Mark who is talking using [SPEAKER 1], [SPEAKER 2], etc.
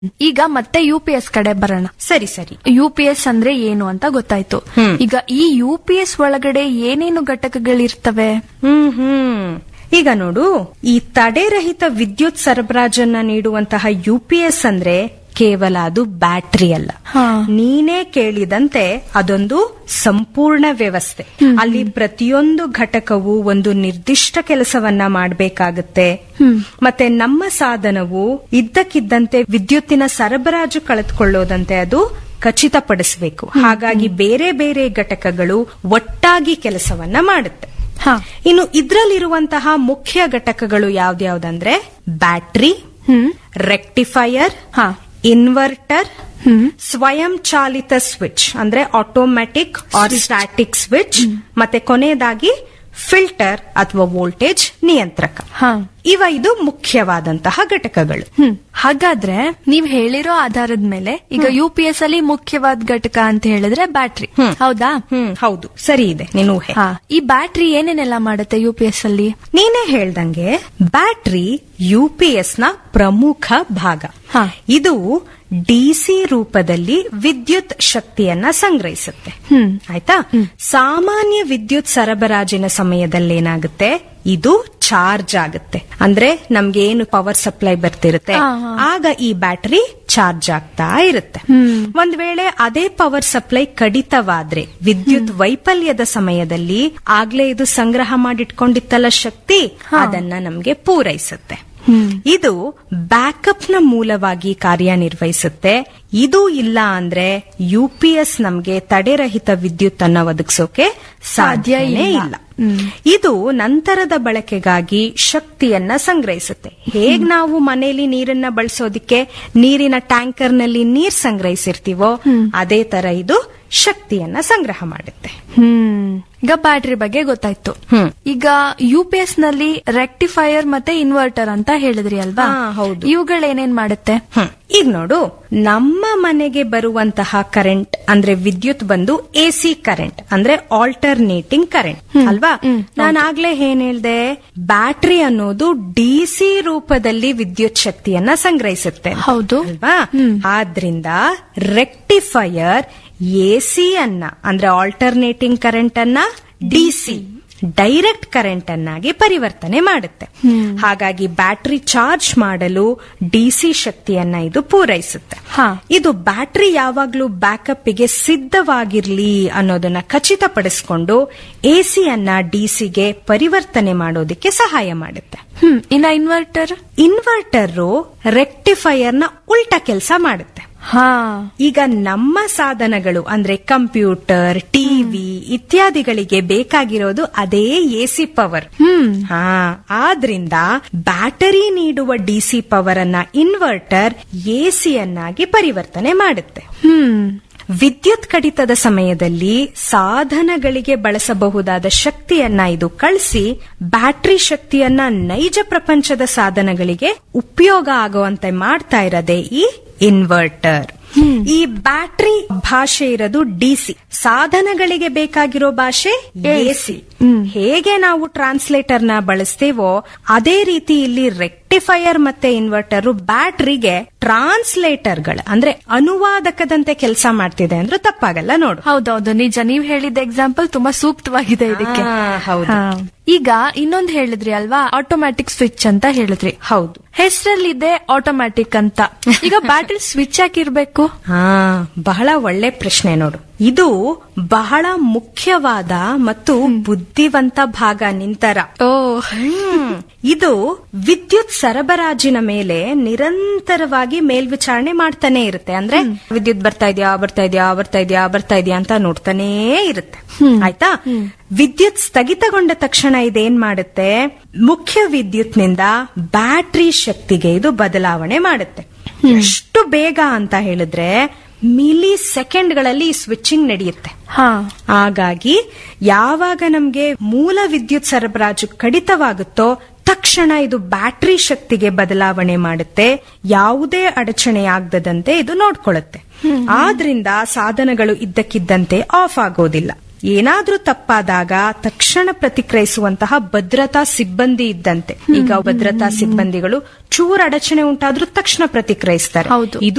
[SPEAKER 1] ಈಗ ಮತ್ತೆ you P S ಕಡೆ ಬರೋಣ
[SPEAKER 2] ಸರಿ ಸರಿ
[SPEAKER 1] ಯು ಪಿ ಎಸ್ ಅಂದ್ರೆ ಏನು ಅಂತ ಗೊತ್ತಾಯ್ತು
[SPEAKER 2] ಹ್ಮ್.
[SPEAKER 1] ಈಗ ಈ ಯು ಪಿ ಎಸ್ ಒಳಗಡೆ ಏನೇನು ಘಟಕಗಳಿರ್ತವೆ
[SPEAKER 2] ಹ್ಮ್ ಹ್ಮ್ ಈಗ ನೋಡು ಈ ತಡೆರಹಿತ ವಿದ್ಯುತ್ ಸರಬರಾಜನ್ನ ನೀಡುವಂತಹ ಯು ಪಿ ಎಸ್ ಅಂದ್ರೆ ಕೇವಲ ಅದು ಬ್ಯಾಟ್ರಿ ಅಲ್ಲ
[SPEAKER 1] ಹಾ.
[SPEAKER 2] ನೀನೇ ಕೇಳಿದಂತೆ ಅದೊಂದು ಸಂಪೂರ್ಣ ವ್ಯವಸ್ಥೆ ಅಲ್ಲಿ ಪ್ರತಿಯೊಂದು ಘಟಕವು ಒಂದು ನಿರ್ದಿಷ್ಟ ಕೆಲಸವನ್ನ ಮಾಡಬೇಕಾಗುತ್ತೆ ಮತ್ತೆ ನಮ್ಮ ಸಾಧನವು ಇದ್ದಕ್ಕಿದ್ದಂತೆ ವಿದ್ಯುತ್ತಿನ ಸರಬರಾಜು ಕಳೆದುಕೊಳ್ಳೋದಂತೆ ಅದು ಖಚಿತಪಡಿಸಬೇಕು ಹಾಗಾಗಿ ಬೇರೆ ಬೇರೆ ಘಟಕಗಳು ಒಟ್ಟಾಗಿ ಕೆಲಸವನ್ನ ಮಾಡುತ್ತೆ
[SPEAKER 1] ಹಾ
[SPEAKER 2] ಇನ್ನು ಇದ್ರಲ್ಲಿರುವಂತಹ ಮುಖ್ಯ ಘಟಕಗಳು ಯಾವ್ದ್ಯಾವ್ದಂದ್ರೆ ಬ್ಯಾಟ್ರಿ
[SPEAKER 1] ಹ್ಮ್
[SPEAKER 2] ರೆಕ್ಟಿಫೈಯರ್
[SPEAKER 1] ಹಾ
[SPEAKER 2] ಇನ್ವರ್ಟರ್
[SPEAKER 1] ಹ್ಮ್
[SPEAKER 2] ಸ್ವಯಂ ಚಾಲಿತ ಸ್ವಿಚ್ ಅಂದ್ರೆ ಆಟೋಮ್ಯಾಟಿಕ್ ಆರ್ ಸ್ಟ್ಯಾಟಿಕ್ ಸ್ವಿಚ್ ಮತ್ತೆ ಕೊನೆಯದಾಗಿ ಫಿಲ್ಟರ್ ಅಥವಾ ವೋಲ್ಟೇಜ್ ನಿಯಂತ್ರಕ
[SPEAKER 1] ಹಾ
[SPEAKER 2] ಇವ ಇದು ಮುಖ್ಯವಾದಂತಹ ಘಟಕಗಳು
[SPEAKER 1] ಹ್ಮ್ ಹಾಗಾದ್ರೆ ನೀವ್ ಹೇಳಿರೋ ಆಧಾರದ ಮೇಲೆ ಈಗ ಯು ಪಿ ಎಸ್ ಅಲ್ಲಿ ಮುಖ್ಯವಾದ ಘಟಕ ಅಂತ ಹೇಳಿದ್ರೆ ಬ್ಯಾಟ್ರಿ
[SPEAKER 2] ಹ್ಮ್.
[SPEAKER 1] ಹೌದಾ
[SPEAKER 2] ಹ್ಮ್ ಹೌದು ಸರಿ ಇದೆ ನೀನು ಊಹೆ
[SPEAKER 1] ಹಾ ಈ ಬ್ಯಾಟ್ರಿ ಏನೇನೆಲ್ಲ ಮಾಡುತ್ತೆ ಯು ಪಿ ಎಸ್ ಅಲ್ಲಿ
[SPEAKER 2] ನೀನೇ ಹೇಳ್ದಂಗೆ ಬ್ಯಾಟ್ರಿ ಯು ಪಿ ಎಸ್ ನ ಪ್ರಮುಖ ಭಾಗ
[SPEAKER 1] ಹಾ.
[SPEAKER 2] ಇದು ಡಿಸಿ ರೂಪದಲ್ಲಿ ವಿದ್ಯುತ್ ಶಕ್ತಿಯನ್ನ ಸಂಗ್ರಹಿಸುತ್ತೆ
[SPEAKER 1] ಹ್ಮ್
[SPEAKER 2] ಆಯ್ತಾ ಸಾಮಾನ್ಯ ವಿದ್ಯುತ್ ಸರಬರಾಜಿನ ಸಮಯದಲ್ಲೇನಾಗುತ್ತೆ ಇದು ಚಾರ್ಜ್ ಆಗುತ್ತೆ ಅಂದ್ರೆ ನಮ್ಗೆ ಏನು ಪವರ್ ಸಪ್ಲೈ ಬರ್ತಿರುತ್ತೆ
[SPEAKER 1] ಹಾ, ಹಾ.
[SPEAKER 2] ಆಗ ಈ ಬ್ಯಾಟರಿ ಚಾರ್ಜ್ ಆಗ್ತಾ ಇರುತ್ತೆ ಒಂದ್ ವೇಳೆ ಅದೇ ಪವರ್ ಸಪ್ಲೈ ಕಡಿತವಾದ್ರೆ ವಿದ್ಯುತ್ ವೈಫಲ್ಯದ ಸಮಯದಲ್ಲಿ ಆಗ್ಲೇ ಇದು ಸಂಗ್ರಹ ಮಾಡಿಟ್ಕೊಂಡಿತ್ತಲ್ಲ ಶಕ್ತಿ ಅದನ್ನ ನಮ್ಗೆ ಪೂರೈಸುತ್ತೆ ಇದು ಬ್ಯಾಕಪ್ ನ ಮೂಲವಾಗಿ ಕಾರ್ಯನಿರ್ವಹಿಸುತ್ತೆ ಇದು ಇಲ್ಲ ಅಂದ್ರೆ ಯು ಪಿ ಎಸ್ ನಮ್ಗೆ ತಡೆರಹಿತ ವಿದ್ಯುತ್ ಅನ್ನ ಒದಗಿಸೋಕೆ ಸಾಧ್ಯನೇ
[SPEAKER 1] ಇಲ್ಲ.
[SPEAKER 2] ಇಲ್ಲ ಇದು ನಂತರದ ಬಳಕೆಗಾಗಿ ಶಕ್ತಿಯನ್ನ ಸಂಗ್ರಹಿಸುತ್ತೆ ಹೇಗ್ ನಾವು ಮನೆಯಲ್ಲಿ ನೀರನ್ನ ಬಳಸೋದಿಕ್ಕೆ ನೀರಿನ ಟ್ಯಾಂಕರ್ ನಲ್ಲಿ ನೀರ್ ಸಂಗ್ರಹಿಸಿರ್ತೀವೋ ಅದೇ ತರ ಇದು ಶಕ್ತಿಯನ್ನ ಸಂಗ್ರಹ ಮಾಡುತ್ತೆ
[SPEAKER 1] ಹ್ಮ್ ಈಗ ಬ್ಯಾಟ್ರಿ ಬಗ್ಗೆ ಗೊತ್ತಾಯ್ತು
[SPEAKER 2] ಹ್ಮ್.
[SPEAKER 1] ಈಗ ಯು ಪಿ ಎಸ್ ನಲ್ಲಿ ರೆಕ್ಟಿಫೈಯರ್ ಮತ್ತೆ ಇನ್ವರ್ಟರ್ ಅಂತ ಹೇಳಿದ್ರಿ ಅಲ್ವಾ
[SPEAKER 2] ಹಾ, ಹೌದು.
[SPEAKER 1] ಇವುಗಳೇನೇನ್ ಮಾಡುತ್ತೆ
[SPEAKER 2] ಹ್ಮ್. ಈಗ ನೋಡು ನಮ್ಮ ಮನೆಗೆ ಬರುವಂತಹ ಕರೆಂಟ್ ಅಂದ್ರೆ ವಿದ್ಯುತ್ ಬಂದು ಎಸಿ ಕರೆಂಟ್ ಅಂದ್ರೆ ಆಲ್ಟರ್ನೇಟಿಂಗ್ ಕರೆಂಟ್ ಅಲ್ವಾ ನಾನು ಆಗ್ಲೇ ಏನ್ ಹೇಳ್ದೆ ಬ್ಯಾಟ್ರಿ ಅನ್ನೋದು ಡಿಸಿ ರೂಪದಲ್ಲಿ ವಿದ್ಯುತ್ ಶಕ್ತಿಯನ್ನ ಸಂಗ್ರಹಿಸುತ್ತೆ ಅಂತ.
[SPEAKER 1] ಹೌದು.
[SPEAKER 2] ಅಲ್ವಾ ಆದ್ರಿಂದ ರೆಕ್ಟಿಫೈಯರ್ ಎಸಿ ಅನ್ನ ಅಂದ್ರೆ ಆಲ್ಟರ್ನೇಟಿಂಗ್ ಕರೆಂಟ್ ಅನ್ನ ಡಿಸಿ ಡೈರೆಕ್ಟ್ ಕರೆಂಟ್ ಅನ್ನಾಗಿ ಪರಿವರ್ತನೆ ಮಾಡುತ್ತೆ ಹಾಗಾಗಿ ಬ್ಯಾಟರಿ ಚಾರ್ಜ್ ಮಾಡಲು ಡಿಸಿ ಶಕ್ತಿಯನ್ನ ಇದು ಪೂರೈಸುತ್ತೆ
[SPEAKER 1] ಹಾ.
[SPEAKER 2] ಇದು ಬ್ಯಾಟರಿ ಯಾವಾಗ್ಲೂ ಬ್ಯಾಕಪ್ ಗೆ ಸಿದ್ಧವಾಗಿರ್ಲಿ ಅನ್ನೋದನ್ನ ಖಚಿತಪಡಿಸಿಕೊಂಡು ಎಸಿಯನ್ನ ಡಿಸಿಗೆ ಪರಿವರ್ತನೆ ಮಾಡೋದಕ್ಕೆ ಸಹಾಯ ಮಾಡುತ್ತೆ
[SPEAKER 1] ಹ್ಮ್ ಇನ್ನ ಇನ್ವರ್ಟರ್
[SPEAKER 2] ಇನ್ವರ್ಟರ್ ರೆಕ್ಟಿಫೈಯರ್ ನ ಉಲ್ಟಾ ಕೆಲಸ ಮಾಡುತ್ತೆ
[SPEAKER 1] ಹಾ
[SPEAKER 2] ಈಗ ನಮ್ಮ ಸಾಧನಗಳು ಅಂದ್ರೆ ಕಂಪ್ಯೂಟರ್ ಟಿವಿ ಇತ್ಯಾದಿಗಳಿಗೆ ಬೇಕಾಗಿರೋದು ಅದೇ ಎಸಿ ಪವರ್
[SPEAKER 1] ಹ್ಮ್
[SPEAKER 2] ಹಾ ಆದ್ರಿಂದ ಬ್ಯಾಟರಿ ನೀಡುವ ಡಿಸಿ ಪವರ್ ಅನ್ನ ಇನ್ವರ್ಟರ್ ಎಸಿಯನ್ನಾಗಿ ಪರಿವರ್ತನೆ ಮಾಡುತ್ತೆ
[SPEAKER 1] ಹ್ಮ್
[SPEAKER 2] ವಿದ್ಯುತ್ ಕಡಿತದ ಸಮಯದಲ್ಲಿ ಸಾಧನಗಳಿಗೆ ಬಳಸಬಹುದಾದ ಶಕ್ತಿಯನ್ನ ಇದು ಕಳಿಸಿ ಬ್ಯಾಟರಿ ಶಕ್ತಿಯನ್ನ ನೈಜ ಪ್ರಪಂಚದ ಸಾಧನಗಳಿಗೆ ಉಪಯೋಗ ಆಗುವಂತೆ ಮಾಡ್ತಾ ಇರೋದೇ ಈ ಇನ್ವರ್ಟರ್ ಈ ಬ್ಯಾಟರಿ ಭಾಷೆ ಇರೋದು ಡಿಸಿ ಸಾಧನಗಳಿಗೆ ಬೇಕಾಗಿರೋ ಭಾಷೆ ಎಸಿ ಹೇಗೆ ನಾವು ಟ್ರಾನ್ಸ್ಲೇಟರ್ ನ ಬಳಸ್ತೇವೋ ಅದೇ ರೀತಿ ಇಲ್ಲಿ ರೆಕ್ಟಿಫೈಯರ್ ಮತ್ತೆ ಇನ್ವರ್ಟರ್ ಬ್ಯಾಟ್ರಿಗೆ ಟ್ರಾನ್ಸ್ಲೇಟರ್ಗಳು ಅಂದ್ರೆ ಅನುವಾದಕದಂತೆ ಕೆಲಸ ಮಾಡ್ತಿದೆ ಅಂದ್ರೆ ತಪ್ಪಾಗಲ್ಲ ನೋಡು
[SPEAKER 1] ಹೌದೌದು ನಿಜ ನೀವ್ ಹೇಳಿದ ಎಕ್ಸಾಂಪಲ್ ತುಂಬಾ ಸೂಕ್ತವಾಗಿದೆ ಇದಕ್ಕೆ
[SPEAKER 2] ಆ, ಹೌದು.
[SPEAKER 1] ಹಾ. ಈಗ ಇನ್ನೊಂದ್ ಹೇಳಿದ್ರಿ ಅಲ್ವಾ ಆಟೋಮ್ಯಾಟಿಕ್ ಸ್ವಿಚ್ ಅಂತ ಹೇಳಿದ್ರಿ
[SPEAKER 2] ಹೌದು
[SPEAKER 1] ಹೆಸರಲ್ಲಿದೆ ಆಟೋಮ್ಯಾಟಿಕ್ ಅಂತ ಈಗ ಬ್ಯಾಟ್ರಿ ಸ್ವಿಚ್ ಹಾಕಿರ್ಬೇಕು
[SPEAKER 2] ಹಾ ಬಹಳ ಒಳ್ಳೆ ಪ್ರಶ್ನೆ ನೋಡು ಇದು ಬಹಳ ಮುಖ್ಯವಾದ ಮತ್ತು ಬುದ್ಧಿವಂತ ಭಾಗ ನಿಂತರ
[SPEAKER 1] ಓ
[SPEAKER 2] ಹ್ಮ್. ಇದು ವಿದ್ಯುತ್ ಸರಬರಾಜಿನ ಮೇಲೆ ನಿರಂತರವಾಗಿ ಮೇಲ್ವಿಚಾರಣೆ ಮಾಡ್ತಾನೆ ಇರುತ್ತೆ ಅಂದ್ರೆ ವಿದ್ಯುತ್ ಬರ್ತಾ ಇದೆಯಾ ಬರ್ತಾ ಇದೆಯಾ ಬರ್ತಾ ಇದೆಯಾ ಬರ್ತಾ ಇದೆಯಾ ಅಂತ ನೋಡ್ತಾನೇ ಇರುತ್ತೆ ಆಯ್ತಾ ವಿದ್ಯುತ್ ಸ್ಥಗಿತಗೊಂಡ ತಕ್ಷಣ ಇದೇನ್ ಮಾಡುತ್ತೆ ಮುಖ್ಯ ವಿದ್ಯುತ್ನಿಂದ ಬ್ಯಾಟ್ರಿ ಶಕ್ತಿಗೆ ಇದು ಬದಲಾವಣೆ ಮಾಡುತ್ತೆ ಎಷ್ಟು ಬೇಗ ಅಂತ ಹೇಳಿದ್ರೆ ಮಿಲಿ ಸೆಕೆಂಡ್ಗಳಲ್ಲಿ ಈ ಸ್ವಿಚಿಂಗ್ ನಡೆಯುತ್ತೆ
[SPEAKER 1] ಹಾ
[SPEAKER 2] ಹಾಗಾಗಿ ಯಾವಾಗ ನಮ್ಗೆ ಮೂಲ ವಿದ್ಯುತ್ ಸರಬರಾಜು ಕಡಿತವಾಗುತ್ತೋ ತಕ್ಷಣ ಇದು ಬ್ಯಾಟರಿ ಶಕ್ತಿಗೆ ಬದಲಾವಣೆ ಮಾಡುತ್ತೆ ಯಾವುದೇ ಅಡಚಣೆ ಆಗದಂತೆ ಇದು ನೋಡ್ಕೊಳ್ಳುತ್ತೆ ಆದ್ರಿಂದ ಸಾಧನಗಳು ಇದ್ದಕ್ಕಿದ್ದಂತೆ ಆಫ್ ಆಗೋದಿಲ್ಲ ಏನಾದ್ರೂ ತಪ್ಪಾದಾಗ ತಕ್ಷಣ ಪ್ರತಿಕ್ರಿಯಿಸುವಂತಹ ಭದ್ರತಾ ಸಿಬ್ಬಂದಿ ಇದ್ದಂತೆ ಈಗ ಭದ್ರತಾ ಸಿಬ್ಬಂದಿಗಳು ಚೂರು ಅಡಚಣೆ ಉಂಟಾದ್ರೂ ತಕ್ಷಣ ಪ್ರತಿಕ್ರಿಯಿಸ್ತಾರೆ
[SPEAKER 1] ಹೌದು.
[SPEAKER 2] ಇದು